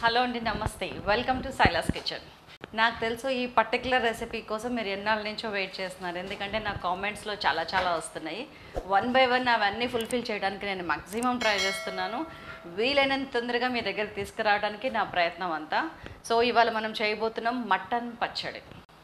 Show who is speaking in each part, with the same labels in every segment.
Speaker 1: hello అండి నమస్తే welcome to Silas kitchen నాకు తెలుసు ఈ పర్టికులర్ రెసిపీ కోసం మీరు ఎన్నాళ్ళ నుంచో వెయిట్ చేస్తున్నారు ఎందుకంటే నా కామెంట్స్లో చాలా చాలా వస్తున్నాయి వన్ బై వన్ అవన్నీ ఫుల్ఫిల్ చేయడానికి నేను మ్యాక్సిమం ట్రై చేస్తున్నాను వీలైనంత తొందరగా మీ దగ్గర తీసుకురావడానికి నా ప్రయత్నం అంతా సో ఇవాళ మనం చేయబోతున్నాం మటన్ పచ్చడి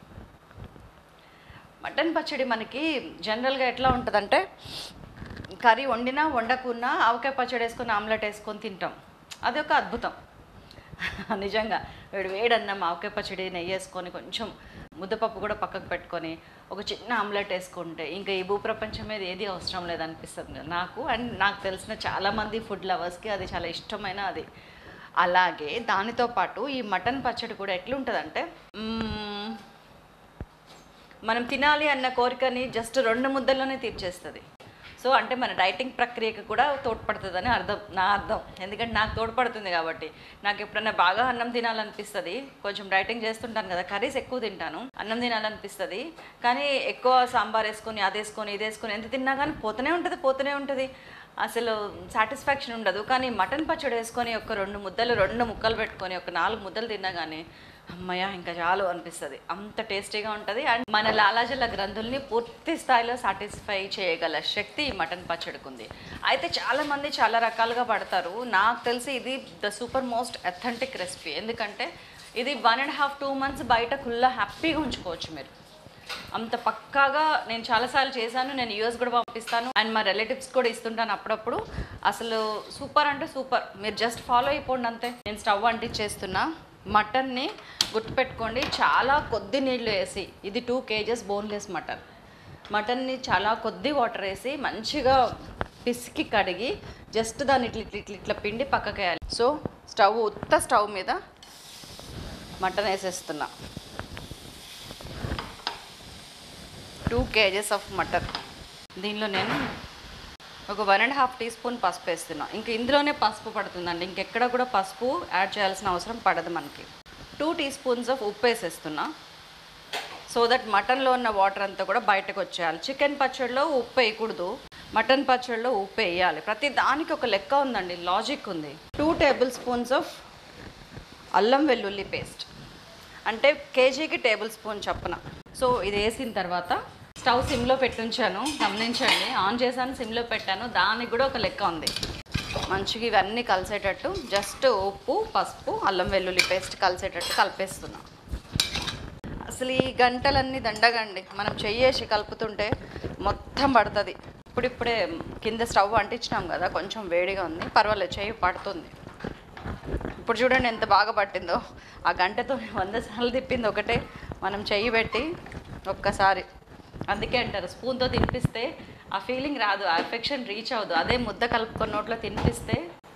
Speaker 1: మటన్ పచ్చడి మనకి జనరల్గా ఎట్లా ఉంటుందంటే కర్రీ వండినా వండకున్నా ఆవకాయ పచ్చడి వేసుకొని ఆమ్లెట్ వేసుకొని తింటాం అది ఒక అద్భుతం నిజంగా వేడి వేడన్నం ఆవకాయ పచ్చడి నెయ్యి వేసుకొని కొంచెం ముద్దపప్పు కూడా పక్కకు పెట్టుకొని ఒక చిన్న ఆమ్లెట్ వేసుకుంటే ఇంకా ఈ భూప్రపంచం మీద ఏది అవసరం లేదనిపిస్తుంది నాకు అండ్ నాకు తెలిసిన చాలామంది ఫుడ్ లవర్స్కి అది చాలా ఇష్టమైన అది అలాగే దానితో పాటు ఈ మటన్ పచ్చడి కూడా ఎట్లుంటుందంటే మ్మ్, మనం తినాలి అన్న కోరికని జస్ట్ రెండు ముద్దల్లోనే తీర్చేస్తుంది సో అంటే మన డైటింగ్ ప్రక్రియకు కూడా తోడ్పడుతుందని అర్థం నా అర్థం ఎందుకంటే నాకు తోడ్పడుతుంది కాబట్టి నాకు ఎప్పుడన్నా బాగా అన్నం తినాలనిపిస్తుంది కొంచెం డైటింగ్ చేస్తుంటాను కదా కర్రీస్ ఎక్కువ తింటాను అన్నం తినాలనిపిస్తుంది కానీ ఎక్కువ సాంబార్ వేసుకొని అది వేసుకొని ఇది వేసుకొని ఎంత తిన్నా కానీ పోతూనే ఉంటుంది పోతూనే ఉంటుంది అసలు సాటిస్ఫాక్షన్ ఉండదు కానీ మటన్ పచ్చడి వేసుకొని ఒక రెండు ముద్దలు రెండు ముక్కలు పెట్టుకొని ఒక నాలుగు ముద్దలు తిన్నా కానీ అమ్మయ్య ఇంకా చాలు అనిపిస్తుంది అంత టేస్టీగా ఉంటుంది అండ్ మన లాలాజల గ్రంథుల్ని పూర్తి స్థాయిలో సాటిస్ఫై చేయగల శక్తి ఈ మటన్ పచ్చడికి ఉంది అయితే చాలామంది చాలా రకాలుగా పడతారు నాకు తెలిసి ఇది the super most authentic recipe ఎందుకంటే ఇది one and half two months బయట కుల్లా హ్యాపీగా ఉంచుకోవచ్చు మీరు అంత పక్కాగా నేను చాలాసార్లు చేశాను నేను యూఎస్ కూడా పంపిస్తాను అండ్ మా రిలేటివ్స్ కూడా ఇస్తుంటాను అప్పుడప్పుడు అసలు సూపర్ అంటే సూపర్ మీరు జస్ట్ ఫాలో అయిపోండి అంతే నేను స్టవ్ అంటించేస్తున్నా మటన్ని గుర్తుపెట్టుకోండి చాలా కొద్ది నీళ్ళు వేసి ఇది టూ కేజెస్ బోన్లెస్ మటన్ మటన్ని చాలా కొద్ది వాటర్ వేసి మంచిగా పిసికి కడిగి జస్ట్ దాన్ని ఇట్లా ఇట్లా ఇట్లా ఇట్లా పిండి పక్కకేయాలి సో స్టవ్ ఉత్త స్టవ్ మీద మటన్ వేసేస్తున్నా టూ కేజెస్ ఆఫ్ మటన్ దీనిలో నేను ఒక one and half teaspoon పసుపు వేస్తున్నా ఇంకా ఇందులోనే పసుపు పడుతుందండి ఇంకెక్కడ కూడా పసుపు యాడ్ చేయాల్సిన అవసరం పడదు మనకి టూ టీ స్పూన్స్ ఆఫ్ ఉప్పు వేసేస్తున్నా సో దట్ మటన్లో ఉన్న వాటర్ అంతా కూడా బయటకు వచ్చేయాలి చికెన్ పచ్చడిలో ఉప్పు వేయకూడదు మటన్ పచ్చడిలో ఉప్పు వేయాలి ప్రతి దానికి ఒక లెక్క ఉందండి లాజిక్ ఉంది టూ టేబుల్ స్పూన్స్ ఆఫ్ అల్లం వెల్లుల్లి పేస్ట్ అంటే కేజీకి టేబుల్ స్పూన్ చప్పున సో ఇది వేసిన తర్వాత స్టవ్ సిమ్లో పెట్టుంచాను గమనించండి ఆన్ చేశాను సిమ్లో పెట్టాను దానికి కూడా ఒక లెక్క ఉంది మంచిగా ఇవన్నీ కలిసేటట్టు జస్ట్ ఉప్పు పసుపు అల్లం వెల్లుల్లి పేస్ట్ కలిసేటట్టు కలిపేస్తున్నా అసలు ఈ గంటలన్నీ దండగండి మనం చెయ్యేసి కలుపుతుంటే మొత్తం పడుతుంది ఇప్పుడిప్పుడే కింద స్టవ్ అంటించినాం కదా కొంచెం వేడిగా ఉంది పర్వాలేదు చెయ్యి పడుతుంది ఇప్పుడు చూడండి ఎంత బాగా పట్టిందో ఆ గంటతో వంద సార్లు తిప్పింది ఒకటే మనం చెయ్యి పెట్టి ఒక్కసారి అందుకే అంటారు స్పూన్తో తినిపిస్తే ఆ ఫీలింగ్ రాదు ఆ ఎఫెక్షన్ రీచ్ అవ్వదు అదే ముద్ద కలుపుకొని నోట్లో తినిపిస్తే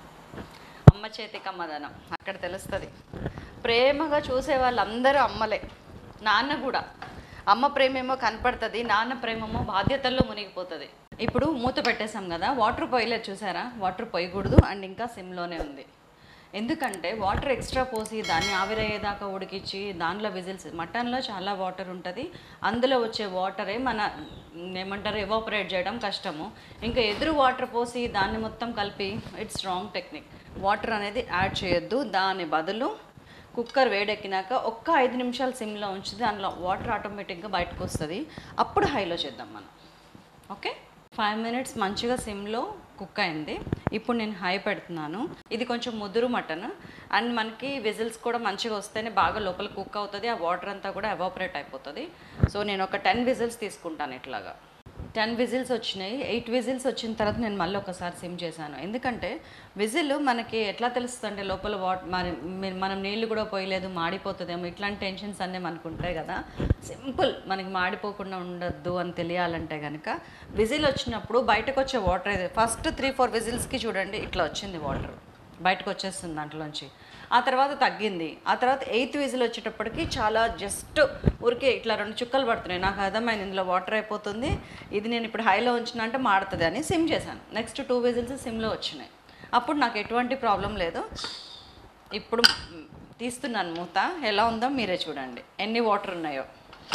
Speaker 1: అమ్మ చేతికి అమ్మదనం అక్కడ తెలుస్తుంది ప్రేమగా చూసే వాళ్ళందరూ అమ్మలే నాన్న కూడా అమ్మ ప్రేమేమో కనపడుతుంది నాన్న ప్రేమేమో బాధ్యతల్లో మునిగిపోతుంది ఇప్పుడు మూత పెట్టేసాం కదా వాటర్ పోయలేదు చూసారా వాటర్ పోయకూడదు అండ్ ఇంకా సిమ్లోనే ఉంది ఎందుకంటే వాటర్ ఎక్స్ట్రా పోసి దాన్ని ఆవిరయ్యేదాకా ఉడికించి దానిలో విజిల్స్ మటన్లో చాలా వాటర్ ఉంటుంది అందులో వచ్చే వాటరే మన ఏమంటారు ఎవాపరేట్ చేయడం కష్టము ఇంకా ఎదురు వాటర్ పోసి దాన్ని మొత్తం కలిపి ఇట్స్ రాంగ్ టెక్నిక్ వాటర్ అనేది యాడ్ చేయొద్దు దాని బదులు కుక్కర్ వేడెక్కినాక ఒక్క ఐదు నిమిషాలు సిమ్లో ఉంచి దానిలో వాటర్ ఆటోమేటిక్గా బయటకు వస్తుంది అప్పుడు హైలో చేద్దాం మనం ఓకే ఫైవ్ మినిట్స్ మంచిగా సిమ్లో కుక్ అయింది ఇప్పుడు నేను హై పెడుతున్నాను ఇది కొంచెం ముదురు మటన్ అండ్ మనకి విజిల్స్ కూడా మంచిగా వస్తేనే బాగా లోపల కుక్ అవుతుంది ఆ వాటర్ అంతా కూడా ఎవాపరేట్ అయిపోతుంది సో నేను ఒక టెన్ విజిల్స్ తీసుకుంటాను ఇట్లాగా టెన్ విజిల్స్ వచ్చినాయి ఎయిట్ విజిల్స్ వచ్చిన తర్వాత నేను మళ్ళీ ఒకసారి సిమ్ చేశాను ఎందుకంటే విజిల్ మనకి ఎట్లా తెలుస్తుంది అంటే లోపల వాట్ మరి మీ- మనం నీళ్లు కూడా పోయలేదు మాడిపోతుందేమో ఇట్లాంటి టెన్షన్స్ అన్నీ మనకు ఉంటాయి కదా సింపుల్ మనకి మాడిపోకుండా ఉండొద్దు అని తెలియాలంటే కనుక విజిల్ వచ్చినప్పుడు బయటకు వచ్చే వాటర్ ఏది ఫస్ట్ త్రీ ఫోర్ విజిల్స్కి చూడండి ఇట్లా వచ్చింది వాటర్ బయటకు వచ్చేస్తుంది దాంట్లోంచి ఆ తర్వాత తగ్గింది ఆ తర్వాత ఎయిత్ విజిల్ వచ్చేటప్పటికి చాలా జస్ట్ ఊరికే ఇట్లా రెండు చుక్కలు పడుతున్నాయి నాకు అర్థమైంది ఇందులో వాటర్ అయిపోతుంది ఇది నేను ఇప్పుడు హైలో ఉంచిన అంటే మాడుతుంది అని సిమ్ చేశాను నెక్స్ట్ టూ విజిల్స్ సిమ్లో వచ్చినాయి అప్పుడు నాకు ఎటువంటి ప్రాబ్లం లేదు ఇప్పుడు మ్, తీస్తున్నాను మూత ఎలా ఉందో మీరే చూడండి ఎన్ని వాటర్ ఉన్నాయో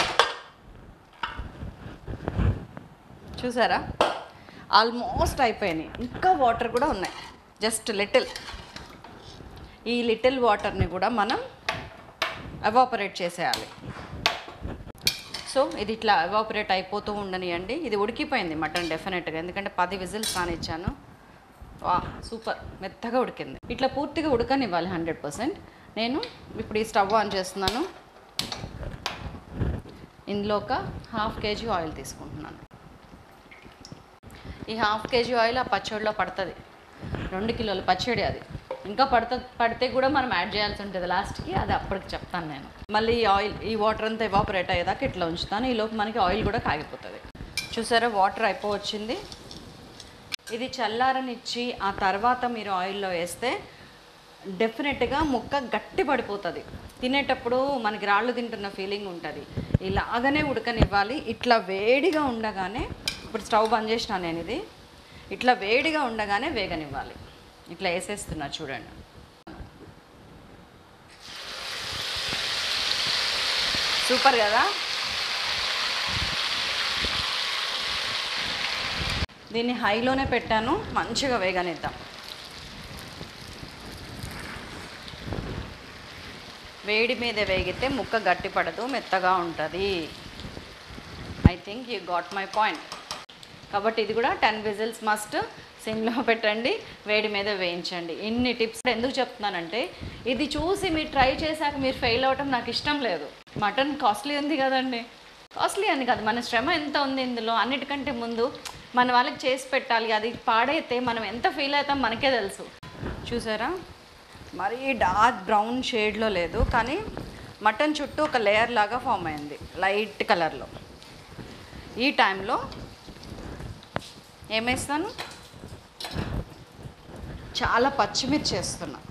Speaker 1: చూసారా ఆల్మోస్ట్ అయిపోయినాయి ఇంకా వాటర్ కూడా ఉన్నాయి జస్ట్ లిటిల్ ఈ లిటిల్ వాటర్ని కూడా మనం ఎవాపరేట్ చేసేయాలి సో ఇది ఇట్లా ఎవాపరేట్ అయిపోతూ ఉండనియండి ఇది ఉడికిపోయింది మటన్ డెఫినెట్గా ఎందుకంటే పది విజిల్స్ కానిచ్చాను వా సూపర్ మెత్తగా ఉడికింది ఇట్లా పూర్తిగా ఉడకనివ్వాలి హండ్రెడ్ పర్సెంట్ నేను ఇప్పుడు ఈ స్టవ్ ఆన్ చేస్తున్నాను ఇందులో ఒక హాఫ్ కేజీ ఆయిల్ తీసుకుంటున్నాను ఈ హాఫ్ కేజీ ఆయిల్ ఆ పచ్చడిలో పడుతుంది రెండు కిలోల పచ్చడి అది ఇంకా పడుత పడితే కూడా మనం యాడ్ చేయాల్సి ఉంటుంది లాస్ట్కి అది అప్పటికి చెప్తాను నేను మళ్ళీ ఈ ఆయిల్ ఈ వాటర్ అంతా ఎవాపరేట్ అయ్యేదాకా ఇట్లా ఉంచుతాను ఈ లోపు మనకి ఆయిల్ కూడా కాగిపోతుంది చూసారా వాటర్ అయిపోవచ్చింది ఇది చల్లారనిచ్చి ఆ తర్వాత మీరు ఆయిల్లో వేస్తే డెఫినెట్గా ముక్క గట్టి పడిపోతుంది తినేటప్పుడు మనకి రాళ్ళు తింటున్న ఫీలింగ్ ఉంటుంది ఇలాగనే ఉడకనివ్వాలి ఇట్లా వేడిగా ఉండగానే ఇప్పుడు స్టవ్ బంద్ చేసిన నేను ఇది ఇట్లా వేడిగా ఉండగానే వేగనివ్వాలి ఇట్లా వేసేస్తున్నా చూడండి సూపర్ కదా దీన్ని హైలోనే పెట్టాను మంచిగా వేగనిద్దాం వేడి మీద వేగితే ముక్క గట్టి పడదు మెత్తగా ఉంటుంది I think you got my point కాబట్టి ఇది కూడా టెన్ విజిల్స్ మస్ట్ సిమ్లో పెట్టండి వేడి మీద వేయించండి ఇన్ని టిప్స్ ఎందుకు చెప్తున్నానంటే ఇది చూసి మీరు ట్రై చేశాక మీరు ఫెయిల్ అవ్వటం నాకు ఇష్టం లేదు మటన్ కాస్ట్లీ ఉంది కదండి కాస్ట్లీ అని కాదు మన శ్రమ ఎంత ఉంది ఇందులో అన్నిటికంటే ముందు మన వాళ్ళకి చేసి పెట్టాలి అది పాడైతే మనం ఎంత ఫీల్ అవుతాం మనకే తెలుసు చూసారా మరీ డార్క్ బ్రౌన్ షేడ్లో లేదు కానీ మటన్ చుట్టూ ఒక లేయర్ లాగా ఫామ్ అయింది లైట్ కలర్లో ఈ టైంలో ఏమేస్తాను చాలా పచ్చిమిర్చి వేస్తున్నా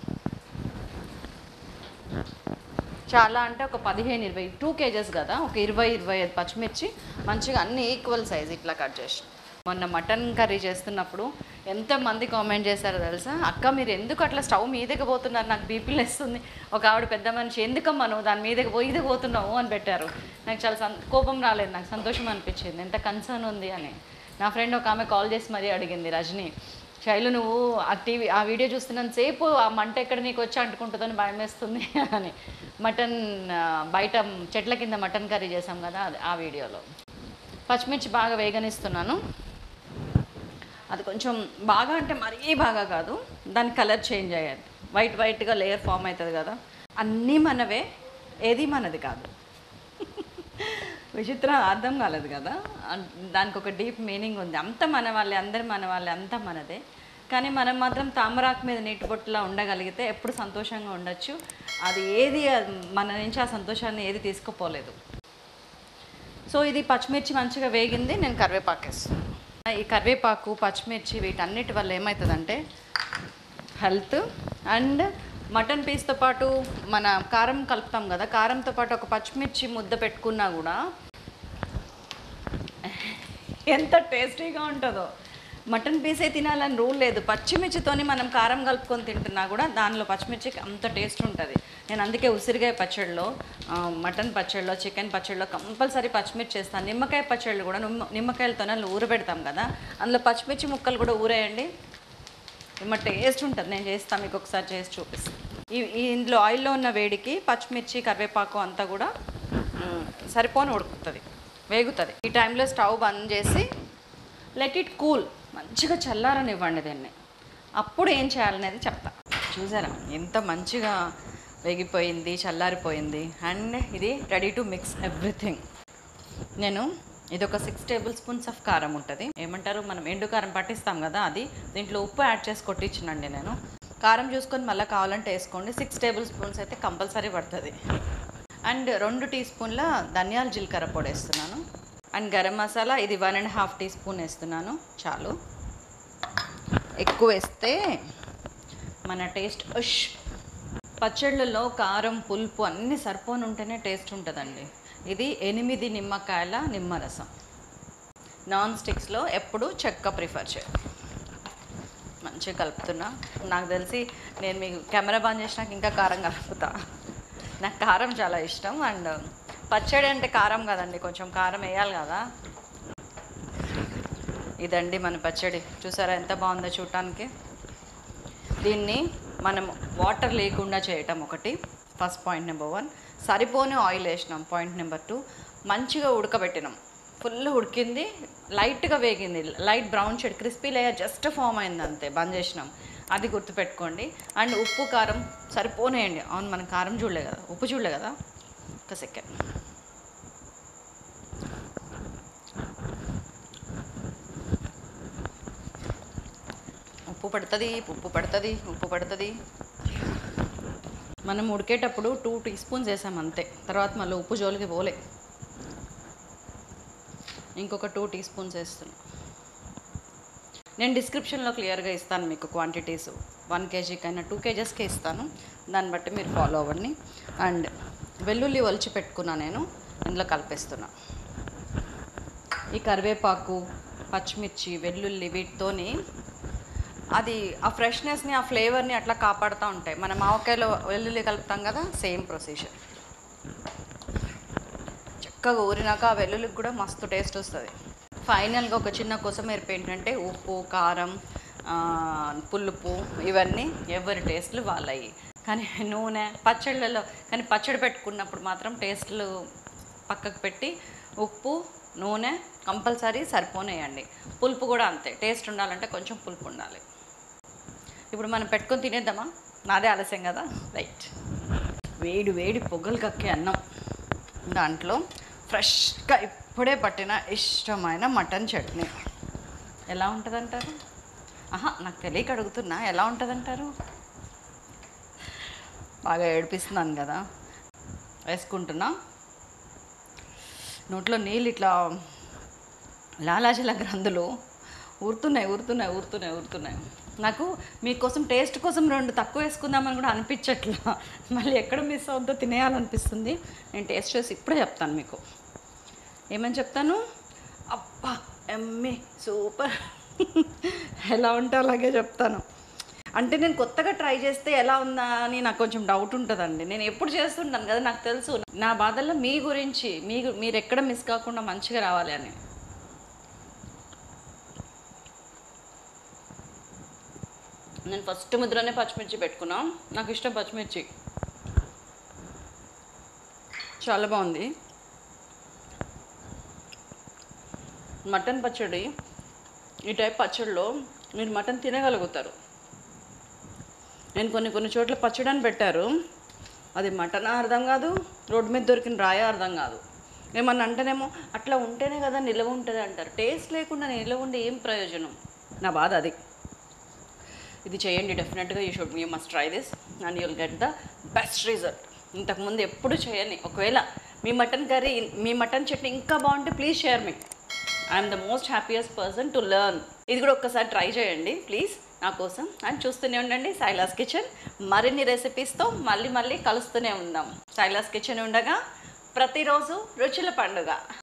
Speaker 1: చాలా అంటే ఒక పదిహేను ఇరవై టూ కేజెస్ కదా ఒక ఇరవై ఇరవై ఐదు పచ్చిమిర్చి మంచిగా అన్ని ఈక్వల్ సైజ్ ఇట్లా కట్ చేసి మొన్న మటన్ కర్రీ చేస్తున్నప్పుడు ఎంతమంది కామెంట్ చేశారో తెలుసా అక్క మీరు ఎందుకు అట్లా స్టవ్ మీదకి పోతున్నారు నాకు బీపీలు వేస్తుంది ఒక ఆవిడ పెద్ద మనిషి ఎందుకమ్మా నువ్వు దాని మీదకి పోయి ఇది పోతున్నావు అని పెట్టారు నాకు చాలా సం కోపం రాలేదు నాకు సంతోషం అనిపించింది ఎంత కన్సర్న్ ఉంది అని నా ఫ్రెండ్ ఒక ఆమె కాల్ చేసి మరీ అడిగింది రజని శైలు నువ్వు ఆ టీవీ ఆ వీడియో చూస్తున్నంత సేపు ఆ మంట ఎక్కడ నీకు వచ్చి అంటుకుంటుందని భయం వేస్తుంది అని మటన్ ఆ, బయట చెట్ల కింద మటన్ కర్రీ చేసాం కదా అది ఆ వీడియోలో పచ్చిమిర్చి బాగా వేగనిస్తున్నాను అది కొంచెం బాగా అంటే మరీ బాగా కాదు దాని కలర్ చేంజ్ అయ్యేది వైట్ వైట్గా లేయర్ ఫామ్ అవుతుంది కదా అన్నీ మనవే ఏది మనది కాదు విచిత్రం అర్థం కాలేదు కదా అన్- దానికి ఒక డీప్ మీనింగ్ ఉంది అంత మన వాళ్ళే అందరు మన వాళ్ళే అంతా మనదే కానీ మనం మాత్రం తామరాకు మీద నీటి బొట్టులా ఉండగలిగితే ఎప్పుడు సంతోషంగా ఉండొచ్చు అది ఏది మన నుంచి ఆ సంతోషాన్ని ఏది తీసుకుపోలేదు సో ఇది పచ్చిమిర్చి మంచిగా వేగింది నేను కరివేపాకు వేస్తాను ఈ కరివేపాకు పచ్చిమిర్చి వీటన్నిటి వల్ల ఏమవుతుందంటే హెల్త్ అండ్ మటన్ పీస్తో పాటు మన కారం కలుపుతాం కదా కారంతో పాటు ఒక పచ్చిమిర్చి ముద్ద పెట్టుకున్నా కూడా ఎంత టేస్టీగా ఉంటుందో మటన్ పీసే తినాలని రూల్ లేదు పచ్చిమిర్చితోని మనం కారం కలుపుకొని తింటున్నా కూడా దానిలో పచ్చిమిర్చికి అంత టేస్ట్ ఉంటుంది నేను అందుకే ఉసిరికాయ పచ్చడిలో ఆ, మటన్ పచ్చడిలో చికెన్ పచ్చడిలో కంపల్సరీ పచ్చిమిర్చి చేస్తాను నిమ్మకాయ పచ్చళ్ళు కూడా నిమ్మ నిమ్మకాయలతోనే ఊరబెడతాం కదా అందులో పచ్చిమిర్చి ముక్కలు కూడా ఊరేయండి ఏమో టేస్ట్ ఉంటుంది నేను చేస్తాను మీకు ఒకసారి చేసి చూపిస్తాను ఈ ఈ ఇందులో ఆయిల్లో ఉన్న వేడికి పచ్చిమిర్చి కరివేపాకు అంతా కూడా మ్, సరిపోని ఉడుకుతుంది వేగుతుంది ఈ టైంలో స్టవ్ బంద్ చేసి లెట్ ఇట్ కూల్ మంచిగా చల్లారనివ్వండి దీన్ని అప్పుడు ఏం చేయాలనేది చెప్తా చూసారా ఎంత మంచిగా వేగిపోయింది చల్లారిపోయింది అండ్ ఇది రెడీ టు మిక్స్ ఎవ్రీథింగ్ నేను ఇది ఒక సిక్స్ టేబుల్ స్పూన్స్ ఆఫ్ కారం ఉంటుంది ఏమంటారు మనం ఎండు కారం పట్టిస్తాం కదా అది దీంట్లో ఉప్పు యాడ్ చేసి కొట్టించినండి నేను కారం చూసుకొని మళ్ళీ కావాలంటే వేసుకోండి సిక్స్ టేబుల్ స్పూన్స్ అయితే కంపల్సరీ పడుతుంది అండ్ రెండు టీ స్పూన్ల ధనియాల జీలకర్ర పొడి వేస్తున్నాను అండ్ గరం మసాలా ఇది one and half teaspoon వేస్తున్నాను చాలు ఎక్కువ వేస్తే మన టేస్ట్ ఉష్ పచ్చళ్ళలో కారం పులుపు అన్నీ సరిపోని ఉంటేనే టేస్ట్ ఉంటుందండి ఇది ఎనిమిది నిమ్మకాయల నిమ్మరసం నాన్ స్టిక్స్లో ఎప్పుడు చెక్క ప్రిఫర్ చేయ మంచిగా కలుపుతున్నా నాకు తెలిసి నేను మీకు కెమెరా బంద్ చేసినాక ఇంకా కారం కలుపుతా నాకు కారం చాలా ఇష్టం అండ్ పచ్చడి అంటే కారం కదండి కొంచెం కారం వేయాలి కదా ఇదండి మన పచ్చడి చూసారా ఎంత బాగుందో చూడటానికి దీన్ని మనం వాటర్ లేకుండా చేయటం ఒకటి ఫస్ట్ పాయింట్ నెంబర్ వన్ సరిపోని ఆయిల్ వేసినాం పాయింట్ నెంబర్ టూ మంచిగా ఉడకబెట్టినాం ఫుల్ ఉడికింది లైట్గా వేగింది light brown shade crispy layer just form అయింది అంతే బంద్ చేసినాం అది గుర్తుపెట్టుకోండి అండ్ ఉప్పు కారం సరిపోనేయండి అవును మనం కారం చూడలే కదా ఉప్పు చూడలే కదా ఒక సెకండ్ ఉప్పు పడుతుంది ఉప్పు పడుతుంది ఉప్పు పడుతుంది మనం ఉడికేటప్పుడు టూ టీ స్పూన్స్ వేసాం అంతే తర్వాత మళ్ళీ ఉప్పు జోలికి పోలే ఇంకొక టూ టీ స్పూన్స్ వేస్తున్నా నేను డిస్క్రిప్షన్లో క్లియర్గా ఇస్తాను మీకు క్వాంటిటీస్ వన్ కేజీకైనా టూ కేజెస్కే ఇస్తాను దాన్ని బట్టి మీరు ఫాలో అవ్వండి అండ్ వెల్లుల్లి ఒలిచి పెట్టుకున్నా నేను ఇందులో కలిపేస్తున్నా ఈ కరివేపాకు పచ్చిమిర్చి వెల్లుల్లి వీటితోని అది ఆ ఫ్రెష్నెస్ని ఆ ఫ్లేవర్ని అట్లా కాపాడుతూ ఉంటాయి మనం మావకాయలో వెల్లుల్లి కలుపుతాం కదా సేమ్ ప్రొసీజర్ చక్కగా ఊరినాక ఆ వెల్లుల్లికి కూడా మస్తు టేస్ట్ వస్తుంది ఫైనల్గా ఒక చిన్న కొసమెరుపు ఏంటంటే ఉప్పు కారం ఆ, పులుపు ఇవన్నీ ఎవరి టేస్ట్లు వాళ్ళవి కానీ నూనె పచ్చళ్ళలో కానీ పచ్చడి పెట్టుకున్నప్పుడు మాత్రం టేస్ట్లు పక్కకు పెట్టి ఉప్పు నూనె కంపల్సరీ సరిపోనేయండి పులుపు కూడా అంతే టేస్ట్ ఉండాలంటే కొంచెం పులుపు ఉండాలి ఇప్పుడు మనం పెట్టుకొని తినేద్దామా నాదే ఆలస్యం కదా రైట్ వేడి వేడి పొగలు కక్కే అన్నం దాంట్లో ఫ్రెష్గా ఇప్పుడే పట్టిన ఇష్టమైన మటన్ చట్నీ ఎలా ఉంటుందంటారు ఆహా నాకు తెలియక అడుగుతున్నా ఎలా ఉంటుందంటారు బాగా ఏడిపిస్తున్నాను కదా వేసుకుంటున్నా నోట్లో నీళ్ళు ఇట్లా లాలాజల గ్రంథులు ఊరుతున్నాయి ఊరుతున్నాయి ఊరుతున్నాయి ఊరుతున్నాయి నాకు మీకోసం టేస్ట్ కోసం రెండు తక్కువ వేసుకుందామని కూడా అనిపించట్లా మళ్ళీ ఎక్కడ మిస్ అవుద్దో తినేయాలనిపిస్తుంది నేను టేస్ట్ చేసి ఇప్పుడే చెప్తాను మీకు ఏమని చెప్తాను అబ్బా ఎమ్మి సూపర్ ఎలా ఉంటే అలాగే చెప్తాను అంటే నేను కొత్తగా ట్రై చేస్తే ఎలా ఉందా అని నాకు కొంచెం డౌట్ ఉంటుందండి నేను ఎప్పుడు చేస్తుంటాను కదా నాకు తెలుసు నా బాధల్లో మీ గురించి మీ గు- మీరు ఎక్కడ మిస్ కాకుండా మంచిగా రావాలి అని నేను ఫస్ట్ ముద్రనే పచ్చిమిర్చి పెట్టుకున్నా నాకు ఇష్టం పచ్చిమిర్చి చాలా బాగుంది మటన్ పచ్చడి ఈ టైప్ పచ్చడిలో మీరు మటన్ తినగలుగుతారు నేను కొన్ని కొన్ని చోట్ల పచ్చడి అని పెట్టారు అది మటన్ అర్థం కాదు రోడ్డు మీద దొరికిన రాయ అర్థం కాదు ఏమన్నా అంటేనేమో అట్లా ఉంటేనే కదా నిలవ ఉంటుంది అంటారు టేస్ట్ లేకుండా నిలవ ఉండే ఏం ప్రయోజనం నా బాధ అది ఇది చేయండి డెఫినెట్గా you should you must try this and you'll get the best result ఇంతకుముందు ఎప్పుడు చేయని ఒకవేళ మీ మటన్ కర్రీ మీ మటన్ చట్నీ ఇంకా బాగుంటే ప్లీజ్ షేర్ మీ I'm the most happiest person to learn ఇది కూడా ఒక్కసారి ట్రై చేయండి ప్లీజ్ నా కోసం అండ్ చూస్తూనే ఉండండి సైలాస్ కిచెన్ మరిన్ని రెసిపీస్తో మళ్ళీ మళ్ళీ కలుస్తూనే ఉందాం సైలాస్ కిచెన్ ఉండగా ప్రతిరోజు రుచుల పండుగ